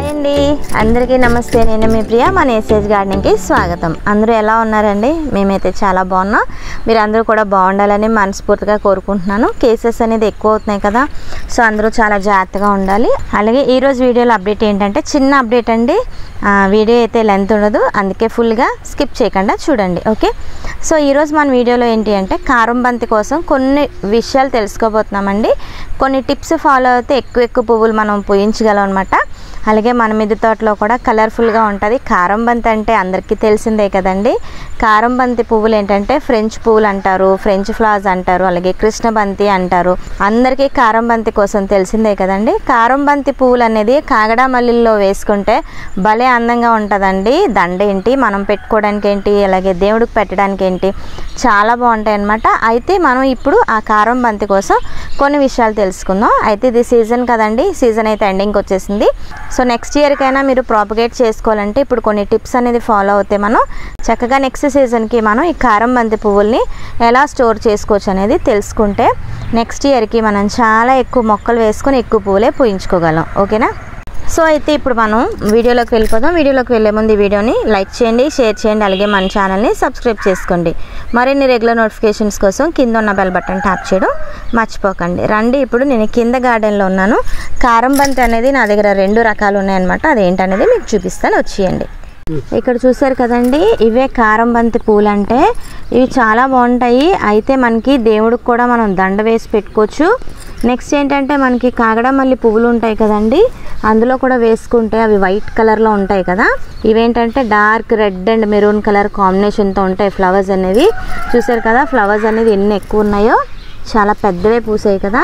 hi అండి అందరికీ నమస్తే నేను మీ ప్రియ మన ఎస్ఏజ్ గార్డెన్కి స్వాగతం అందరూ ఎలా ఉన్నారండి మేమైతే చాలా బాగున్నాం మీరు అందరూ కూడా బాగుండాలని మనస్ఫూర్తిగా కోరుకుంటున్నాను కేసెస్ అనేది ఎక్కువ అవుతున్నాయి కదా సో అందరూ చాలా జాగ్రత్తగా ఉండాలి అలాగే ఈరోజు వీడియోలో అప్డేట్ ఏంటంటే చిన్న అప్డేట్ అండి ఆ, వీడియో అయితే లెంత్ ఉండదు అందుకే ఫుల్గా స్కిప్ చేయకుండా చూడండి ఓకే సో ఈరోజు మన వీడియోలో ఏంటి అంటే కారం బంతి కోసం కొన్ని విషయాలు తెలుసుకోబోతున్నామండి కొన్ని టిప్స్ ఫాలో అయితే ఎక్కువ ఎక్కువ పువ్వులు మనం పూయించగలం అనమాట అలాగే మన మిద్దె తోటలో కూడా కలర్ఫుల్గా ఉంటుంది కారం బంతి అంటే అందరికీ తెలిసిందే కదండి కారం బంతి పువ్వులు ఏంటంటే ఫ్రెంచ్ పువ్వులు అంటారు ఫ్రెంచ్ ఫ్లవర్స్ అంటారు అలాగే కృష్ణ బంతి అంటారు అందరికీ కారం బంతి కోసం తెలిసిందే కదండి కారం బంతి పువ్వులు అనేది కాగడా మల్లిలో వేసుకుంటే భలే అందంగా ఉంటుందండి దండ ఏంటి మనం పెట్టుకోవడానికి ఏంటి అలాగే దేవుడికి పెట్టడానికి ఏంటి చాలా బాగుంటాయి అన్నమాట అయితే మనం ఇప్పుడు ఆ కారం బంతి కోసం కొన్ని విషయాలు తెలుసుకుందాం అయితే ఇది సీజన్ కదండి సీజన్ అయితే ఎండింగ్కి వచ్చేసింది సో నెక్స్ట్ ఇయర్కైనా మీరు ప్రాపగేట్ చేసుకోవాలంటే ఇప్పుడు కొన్ని టిప్స్ అనేది ఫాలో అవుతే మనం చక్కగా నెక్స్ట్ సీజన్కి మనం ఈ కారం బంతి పువ్వుల్ని ఎలా స్టోర్ చేసుకోవచ్చు అనేది తెలుసుకుంటే నెక్స్ట్ ఇయర్కి మనం చాలా ఎక్కువ మొక్కలు వేసుకొని ఎక్కువ పువ్వులే పూయించుకోగలం ఓకేనా సో అయితే ఇప్పుడు మనం వీడియోలోకి వెళ్ళిపోదాం వీడియోలోకి వెళ్ళే ముందు ఈ వీడియోని లైక్ చేయండి షేర్ చేయండి అలాగే మన ఛానల్ని సబ్స్క్రైబ్ చేసుకోండి మరిన్ని రెగ్యులర్ నోటిఫికేషన్స్ కోసం కింద ఉన్న బెల్ బటన్ ట్యాప్ చేయడం మర్చిపోకండి రండి ఇప్పుడు నేను కింద గార్డెన్లో ఉన్నాను కారం బంతి అనేది నా దగ్గర రెండు రకాలు ఉన్నాయన్నమాట అదేంటనేది మీకు చూపిస్తాను వచ్చేయండి ఇక్కడ చూసారు కదండి ఇవే కారం బంతి పూలు అంటే ఇవి చాలా బాగుంటాయి అయితే మనకి దేవుడికి కూడా మనం దండ వేసి పెట్టుకోవచ్చు నెక్స్ట్ ఏంటంటే మనకి కాగడమల్లి పువ్వులు ఉంటాయి కదండి అందులో కూడా వేసుకుంటే అవి వైట్ కలర్లో ఉంటాయి కదా ఇవేంటంటే dark red and maroon colour కాంబినేషన్తో ఉంటాయి ఫ్లవర్స్ అనేవి చూసారు కదా ఫ్లవర్స్ అనేది ఎన్ని ఎక్కువ ఉన్నాయో చాలా పెద్దవే పూసాయి కదా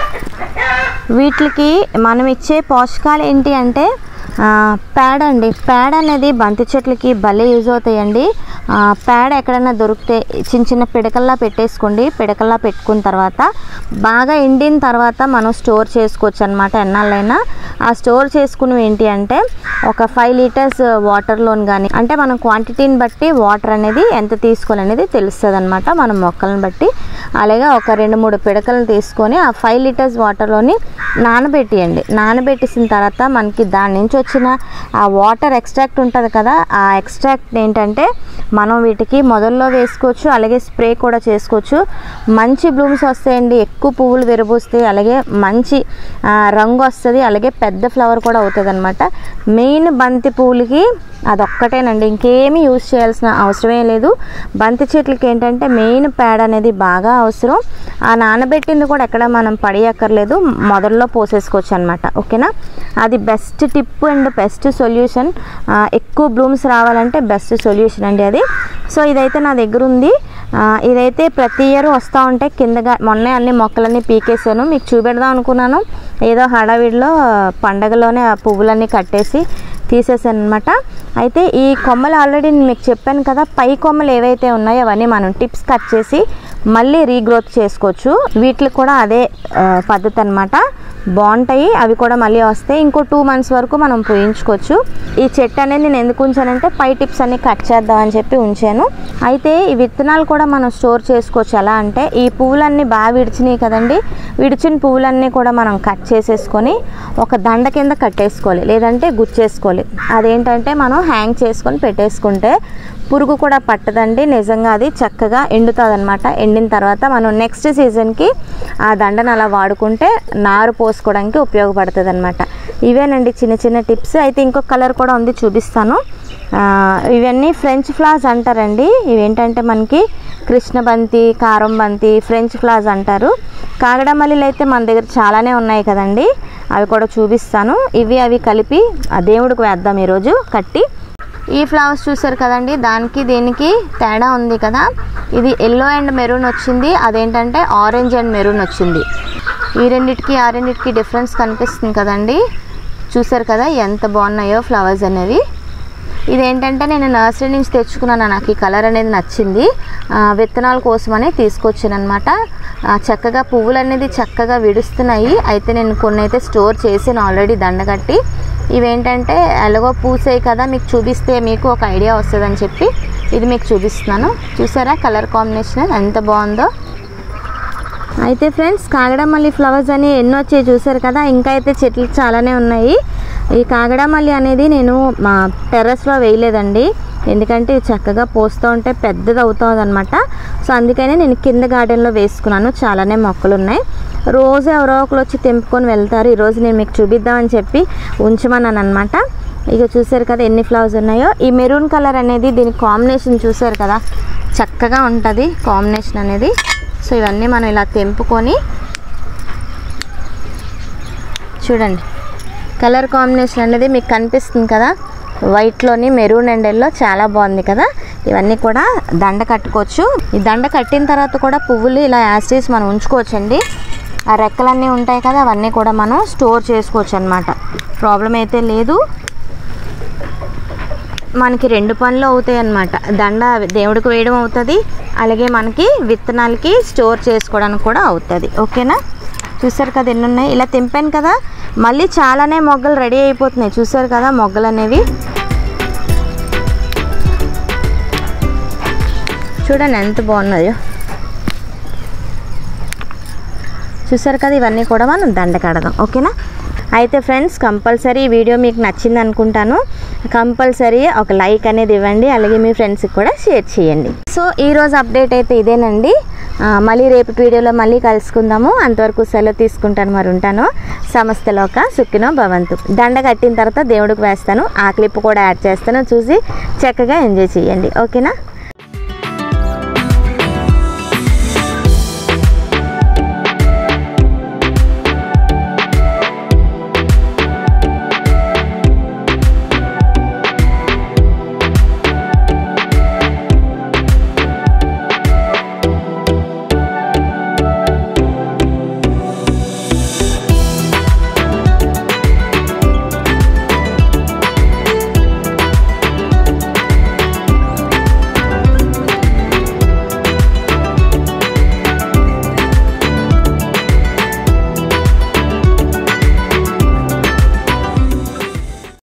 వీటికి మనం ఇచ్చే పోషకాలు ఏంటి అంటే ఆ, పేడ అండి పేడ అనేది బంతి చెట్లకి భలే యూజ్ అవుతాయండి ఆ, పేడ ఎక్కడైనా దొరికితే చిన్న చిన్న పిడకల్లా పెట్టేసుకోండి పిడకల్లా పెట్టుకున్న తర్వాత బాగా ఎండిన తర్వాత మనం స్టోర్ చేసుకోవచ్చు అనమాట ఎన్నాళ్ళైనా ఆ స్టోర్ చేసుకుని ఏంటి అంటే ఒక ఫైవ్ లీటర్స్ వాటర్లోని కానీ అంటే మనం క్వాంటిటీని బట్టి వాటర్ అనేది ఎంత తీసుకోవాలనేది తెలుస్తుంది అనమాట మనం మొక్కలను బట్టి అలాగే ఒక రెండు మూడు పిడకలను తీసుకొని ఆ ఫైవ్ లీటర్స్ వాటర్లోని నానబెట్టియండి నానబెట్టేసిన తర్వాత మనకి దాని నుంచి వచ్చిన ఆ వాటర్ ఎక్స్ట్రాక్ట్ ఉంటుంది కదా ఆ ఎక్స్ట్రాక్ట్ ఏంటంటే మనం వీటికి మొదల్లో వేసుకోవచ్చు అలాగే స్ప్రే కూడా చేసుకోవచ్చు మంచి బ్లూమ్స్ వస్తాయండి ఎక్కువ పువ్వులు విరబూస్తాయి అలాగే మంచి ఆ, రంగు వస్తుంది అలాగే పెద్ద ఫ్లవర్ కూడా అవుతుంది అనమాట మెయిన్ బంతి పువ్వులకి అదొక్కటేనండి ఇంకేమీ యూజ్ చేయాల్సిన అవసరమే లేదు బంతి చెట్లకి ఏంటంటే మెయిన్ పేడ అనేది బాగా అవసరం ఆ నానబెట్టింది కూడా ఎక్కడ మనం పడేయక్కర్లేదు మొదల్లో పోసేసుకోవచ్చు అనమాట ఓకేనా అది best tip and best solution ఎక్కువ బ్లూమ్స్ రావాలంటే బెస్ట్ సొల్యూషన్ అండి అది సో ఇదైతే నా దగ్గర ఉంది ఆ, ఇదైతే ప్రతి ఇయర్ వస్తూ ఉంటాయి కిందగా మొన్నే అన్ని మొక్కలన్నీ పీకేసాను మీకు చూపెడదాం అనుకున్నాను ఏదో హడావిడిలో పండగలోనే ఆ పువ్వులన్నీ కట్టేసి తీసేసాను అనమాట అయితే ఈ కొమ్మలు ఆల్రెడీ నేను మీకు చెప్పాను కదా పై కొమ్మలు ఏవైతే ఉన్నాయో అవన్నీ మనం టిప్స్ కట్ చేసి మళ్ళీ రీగ్రోత్ చేసుకోవచ్చు వీటికి కూడా అదే ఆ, పద్ధతి అనమాట బాగుంటాయి అవి కూడా మళ్ళీ వస్తాయి ఇంకో టూ మంత్స్ వరకు మనం పోయించుకోవచ్చు ఈ చెట్టు అనేది నేను ఎందుకు ఉంచానంటే పై టిప్స్ అన్ని కట్ చేద్దామని చెప్పి ఉంచాను అయితే ఈ విత్తనాలు కూడా మనం స్టోర్ చేసుకోవచ్చు ఎలా అంటే ఈ పువ్వులన్నీ బాగా విడిచినాయి కదండి విడిచిన పువ్వులన్నీ కూడా మనం కట్ చేసేసుకొని ఒక దండ కింద కట్టేసుకోవాలి లేదంటే గుచ్చేసుకోవాలి అదేంటంటే మనం హ్యాంగ్ చేసుకొని పెట్టేసుకుంటే పురుగు కూడా పట్టదండి నిజంగా అది చక్కగా ఎండుతుంది అనమాట ఎండిన తర్వాత మనం నెక్స్ట్ సీజన్కి ఆ దండను అలా వాడుకుంటే నారు పోసుకోవడానికి ఉపయోగపడుతుంది అనమాట ఇవేనండి చిన్న చిన్న టిప్స్ అయితే ఇంకొక కలర్ కూడా ఉంది చూపిస్తాను ఆ, ఇవన్నీ ఫ్రెంచ్ ఫ్లవర్స్ అంటారండి ఇవేంటంటే మనకి కృష్ణ బంతి కారం బంతి ఫ్రెంచ్ ఫ్లవర్స్ అంటారు కాగడమల్లిలు అయితే మన దగ్గర చాలానే ఉన్నాయి కదండి అవి కూడా చూపిస్తాను ఇవి అవి కలిపి ఆ దేవుడికి వేద్దాం ఈరోజు కట్టి ఈ ఫ్లవర్స్ చూసారు కదండి దానికి దీనికి తేడా ఉంది కదా ఇది ఎల్లో అండ్ మెరూన్ వచ్చింది అదేంటంటే ఆరెంజ్ అండ్ మెరూన్ వచ్చింది ఈ రెండిటికి ఆ రెండిటికి డిఫరెన్స్ కనిపిస్తుంది కదండి చూసారు కదా ఎంత బాగున్నాయో ఫ్లవర్స్ అనేవి ఇదేంటంటే నేను నర్సరీ నుంచి తెచ్చుకున్నాను నాకు ఈ కలర్ అనేది నచ్చింది ఆ, విత్తనాల కోసమని తీసుకొచ్చాను అనమాట చక్కగా పువ్వులు అనేది చక్కగా విడుస్తున్నాయి అయితే నేను కొన్ని అయితే స్టోర్ చేసాను ఆల్రెడీ దండగట్టి ఇవేంటంటే ఎలాగో పూసాయి కదా మీకు చూపిస్తే మీకు ఒక ఐడియా వస్తుందని చెప్పి ఇది మీకు చూపిస్తున్నాను చూసారా కలర్ కాంబినేషన్ ఎంత బాగుందో అయితే ఫ్రెండ్స్ కాగడమల్లి ఫ్లవర్స్ అని ఎన్నో వచ్చాయి చూసారు కదా ఇంకా అయితే చెట్లు చాలానే ఉన్నాయి ఈ కాగడమల్లి అనేది నేను మా టెర్రస్లో వేయలేదండి ఎందుకంటే ఇవి చక్కగా పోస్తూ ఉంటే పెద్దది అవుతుంది అనమాట సో అందుకనే నేను కింద గార్డెన్లో వేసుకున్నాను చాలానే మొక్కలు ఉన్నాయి రోజు ఎవరో ఒకరు వచ్చి తెంపుకొని వెళ్తారు ఈరోజు నేను మీకు చూపిద్దామని చెప్పి ఉంచమన్నాను అనమాట ఇక చూసారు కదా ఎన్ని ఫ్లవర్స్ ఉన్నాయో ఈ మెరూన్ కలర్ అనేది దీని కాంబినేషన్ చూసారు కదా చక్కగా ఉంటుంది కాంబినేషన్ అనేది సో ఇవన్నీ మనం ఇలా తెంపుకొని చూడండి కలర్ కాంబినేషన్ అనేది మీకు కనిపిస్తుంది కదా వైట్లోని మెరూన్ అండ్ ఎల్లో చాలా బాగుంది కదా ఇవన్నీ కూడా దండ కట్టుకోవచ్చు ఈ దండ కట్టిన తర్వాత కూడా పువ్వులు ఇలా యాస్టీస్ మనం ఉంచుకోవచ్చండి ఆ రెక్కలన్నీ ఉంటాయి కదా అవన్నీ కూడా మనం స్టోర్ చేసుకోవచ్చు అనమాట ప్రాబ్లం అయితే లేదు మనకి రెండు పనులు అవుతాయి అన్నమాట దండ దేవుడికి వేయడం అవుతుంది అలాగే మనకి విత్తనాలకి స్టోర్ చేసుకోవడానికి కూడా అవుతుంది ఓకేనా చూసారు కదా ఎన్ని ఉన్నాయి ఇలా తెంపాను కదా మళ్ళీ చాలానే మొగ్గలు రెడీ అయిపోతున్నాయి చూసారు కదా మొగ్గలు అనేవి చూడండి ఎంత బాగున్నాయో చూసారు కదా ఇవన్నీ కూడా మనం దండ కడదాం ఓకేనా అయితే ఫ్రెండ్స్ కంపల్సరీ ఈ వీడియో మీకు నచ్చింది అనుకుంటాను కంపల్సరీ ఒక లైక్ అనేది ఇవ్వండి అలాగే మీ ఫ్రెండ్స్కి కూడా షేర్ చేయండి సో ఈరోజు అప్డేట్ అయితే ఇదేనండి ఆ, మళ్ళీ రేపు వీడియోలో మళ్ళీ కలుసుకుందాము అంతవరకు సెలవు తీసుకుంటాను మరి ఉంటాను సమస్తలోక సుఖినో భవంతు దండ కట్టిన తర్వాత దేవుడికి వేస్తాను ఆ క్లిప్ కూడా యాడ్ చేస్తాను చూసి చక్కగా ఎంజాయ్ చేయండి ఓకేనా